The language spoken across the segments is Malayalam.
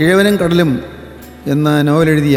കിഴവനും കടലും എന്ന നോവൽ എഴുതിയ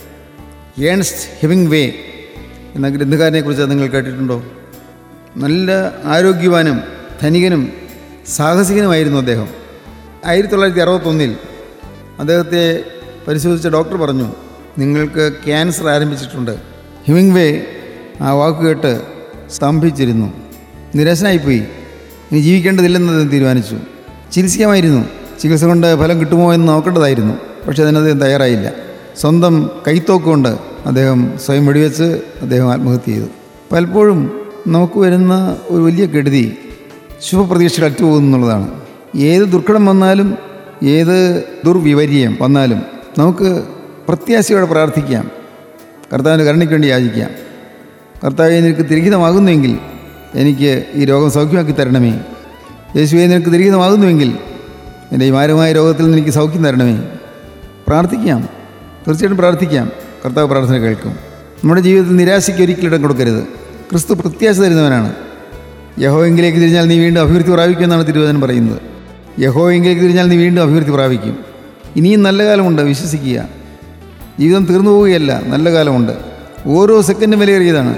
ഏൺസ്റ്റ് ഹെമിങ് വേ എന്ന ഗ്രന്ഥകാരനെക്കുറിച്ച് നിങ്ങൾ കേട്ടിട്ടുണ്ടോ നല്ല ആരോഗ്യവാനും ധനികനും സാഹസികനുമായിരുന്നു അദ്ദേഹം ആയിരത്തി തൊള്ളായിരത്തി അറുപത്തൊന്നിൽ അദ്ദേഹത്തെ പരിശോധിച്ച ഡോക്ടർ പറഞ്ഞു നിങ്ങൾക്ക് ക്യാൻസർ ആരംഭിച്ചിട്ടുണ്ട് ഹിമിങ് വേ ആ വാക്ക് കേട്ട് സ്തംഭിച്ചിരുന്നു നിരാശനായിപ്പോയി ഇനി ജീവിക്കേണ്ടതില്ലെന്ന് അദ്ദേഹം തീരുമാനിച്ചു ചികിത്സിക്കാമായിരുന്നു ചികിത്സ കൊണ്ട് ഫലം കിട്ടുമോ എന്ന് നോക്കേണ്ടതായിരുന്നു പക്ഷേ അതിനദ്ദേഹം തയ്യാറായില്ല സ്വന്തം കൈത്തോക്കുകൊണ്ട് അദ്ദേഹം സ്വയം വെടിവെച്ച് അദ്ദേഹം ആത്മഹത്യ ചെയ്തു പലപ്പോഴും നമുക്ക് വരുന്ന ഒരു വലിയ കെടുതി ശുഭപ്രതീക്ഷകൾ അറ്റുപോകുന്നു എന്നുള്ളതാണ് ഏത് ദുർഘടം വന്നാലും ഏത് ദുർവിപര്യം വന്നാലും നമുക്ക് പ്രത്യാശയോടെ പ്രാർത്ഥിക്കാം കർത്താവിൻ്റെ കരുണയ്ക്ക് വേണ്ടി യാചിക്കാം കർത്താവെ നിനക്ക് തിരിഹിതമാകുന്നുവെങ്കിൽ എനിക്ക് ഈ രോഗം സൗഖ്യമാക്കി തരണമേ യേശുവെ നിനക്ക് തിരിഹിതമാകുന്നുവെങ്കിൽ എൻ്റെ ഈ മാരമായ രോഗത്തിൽ നിന്ന് എനിക്ക് സൗഖ്യം തരണമേ പ്രാർത്ഥിക്കാം തീർച്ചയായിട്ടും പ്രാർത്ഥിക്കാം കർത്താവ് പ്രാർത്ഥന കേൾക്കും നമ്മുടെ ജീവിതത്തിൽ നിരാശയ്ക്ക് ഒരിക്കലും ഇടം കൊടുക്കരുത് ക്രിസ്തു പ്രത്യാശ തരുന്നവനാണ് യഹോയെങ്കിലേക്ക് തിരിഞ്ഞാൽ നീ വീണ്ടും അഭിവൃദ്ധി പ്രാപിക്കും എന്നാണ് തിരുവചനം പറയുന്നത് യഹോയെങ്കിലേക്ക് തിരിഞ്ഞാൽ നീ വീണ്ടും അഭിവൃദ്ധി പ്രാപിക്കും ഇനിയും നല്ല കാലമുണ്ട് വിശ്വസിക്കുക ജീവിതം തീർന്നു പോവുകയല്ല നല്ല കാലമുണ്ട് ഓരോ സെക്കൻഡും വിലയേറിയതാണ്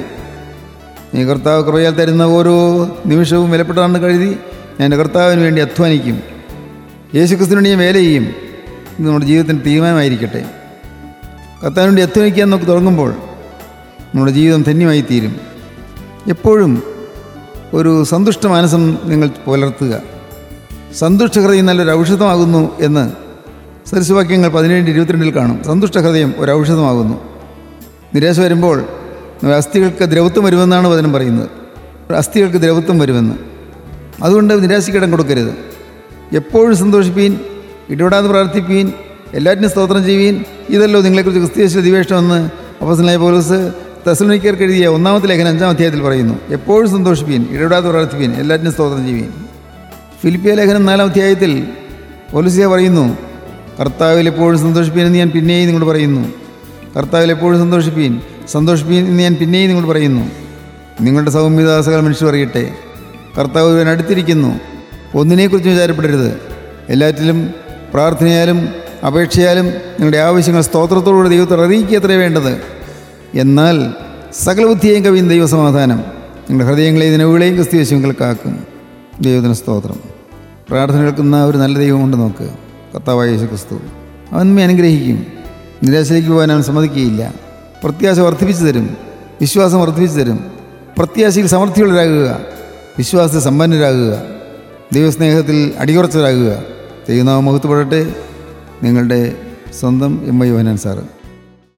നീ കർത്താവ് കൃപയാൽ തരുന്ന ഓരോ നിമിഷവും വിലപ്പെട്ടതാണെന്ന് കരുതി ഞാൻ എൻ്റെ കർത്താവിന് വേണ്ടി അധ്വാനിക്കും യേശു ക്രിസ്തുവിന് വേണ്ടി ഞാൻ വേല ചെയ്യും ഇത് നമ്മുടെ ജീവിതത്തിന് തീരുമാനമായിരിക്കട്ടെ കർത്താവിന് വേണ്ടി അധ്വാനിക്കാൻ നമുക്ക് തുടങ്ങുമ്പോൾ നമ്മുടെ ജീവിതം ധന്യമായി തീരും എപ്പോഴും ഒരു സന്തുഷ്ട മാനസം നിങ്ങൾ പുലർത്തുക സന്തുഷ്ട ഹൃദയം നല്ലൊരു ഔഷധമാകുന്നു എന്ന് സരസ്വാക്യങ്ങൾ പതിനേഴ് ഇരുപത്തിരണ്ടിൽ കാണും സന്തുഷ്ട ഹൃദയം ഒരു ഔഷധമാകുന്നു നിരാശ വരുമ്പോൾ നമ്മുടെ അസ്ഥികൾക്ക് ദ്രവത്വം വരുമെന്നാണ് വചനം പറയുന്നത് അസ്ഥികൾക്ക് ദ്രവത്വം വരുമെന്ന് അതുകൊണ്ട് നിരാശയ്ക്ക് ഇടം കൊടുക്കരുത് എപ്പോഴും സന്തോഷിപ്പീൻ ഇടപെടാതെ പ്രാർത്ഥിപ്പീൻ എല്ലാറ്റിനും സ്തോത്രം ചെയ്യുവീൻ ഇതല്ലോ നിങ്ങളെക്കുറിച്ച് ക്രിസ്തീയ ദിവേഷമെന്ന് അപ്പസനായ പോലീസ് തെസലോനിക്കർക്ക് എഴുതിയ ഒന്നാമത്തെ ലേഖനം അഞ്ചാം അധ്യായത്തിൽ പറയുന്നു എപ്പോഴും സന്തോഷിപ്പീൻ ഇടപെടാതെ പ്രാർത്ഥിപ്പീൻ എല്ലാറ്റിനും സ്തോത്രം ചെയ്യുവീൻ ഫിലിപ്പിയ ലേഖനം നാലാം അധ്യായത്തിൽ പോലീസിയ പറയുന്നു കർത്താവിൽ എപ്പോഴും സന്തോഷിപ്പീൻ എന്ന് ഞാൻ പിന്നെയും നിങ്ങളോട് പറയുന്നു കർത്താവിൽ എപ്പോഴും സന്തോഷിപ്പീൻ സന്തോഷിപ്പീൻ എന്ന് ഞാൻ പിന്നെയും നിങ്ങളോട് പറയുന്നു നിങ്ങളുടെ സൗമ്യത സകല മനുഷ്യർ അറിയട്ടെ കർത്താവ് ഇവൻ അടുത്തിരിക്കുന്നു ഒന്നിനെക്കുറിച്ച് വിചാരപ്പെടരുത് എല്ലാറ്റിലും പ്രാർത്ഥനയാലും അപേക്ഷയാലും നിങ്ങളുടെ ആവശ്യങ്ങൾ സ്തോത്രത്തോടുകൂടി ദൈവത്തോട് അറിയിക്കുക അത്രേ വേണ്ടത് എന്നാൽ സകല ബുദ്ധിയെയും കവിയും ദൈവസമാധാനം നിങ്ങളുടെ ഹൃദയങ്ങളെയും നിലവുകളെയും ക്രിസ്തുവേശുങ്ങൾ കാക്കും ദൈവത്തിന് സ്തോത്രം പ്രാർത്ഥന കേൾക്കുന്ന ഒരു നല്ല ദൈവമുണ്ട് നോക്ക് കർത്താവായ യേശു ക്രിസ്തു അവൻ നമ്മെ അനുഗ്രഹിക്കും നിരാശയിലേക്ക് പോകാൻ അവൻ സമ്മതിക്കുകയില്ല പ്രത്യാശ വർദ്ധിപ്പിച്ചു തരും വിശ്വാസം വർദ്ധിപ്പിച്ചു തരും പ്രത്യാശയിൽ സമൃദ്ധിയുള്ളവരാകുക വിശ്വാസത്തിൽ സമ്പന്നരാകുക ദൈവസ്നേഹത്തിൽ അടിയുറച്ചവരാകുക ദൈവനാമം മുഖത്തുപെടട്ടെ നിങ്ങളുടെ സ്വന്തം എം വൈ യോഹനാൻ സാറ്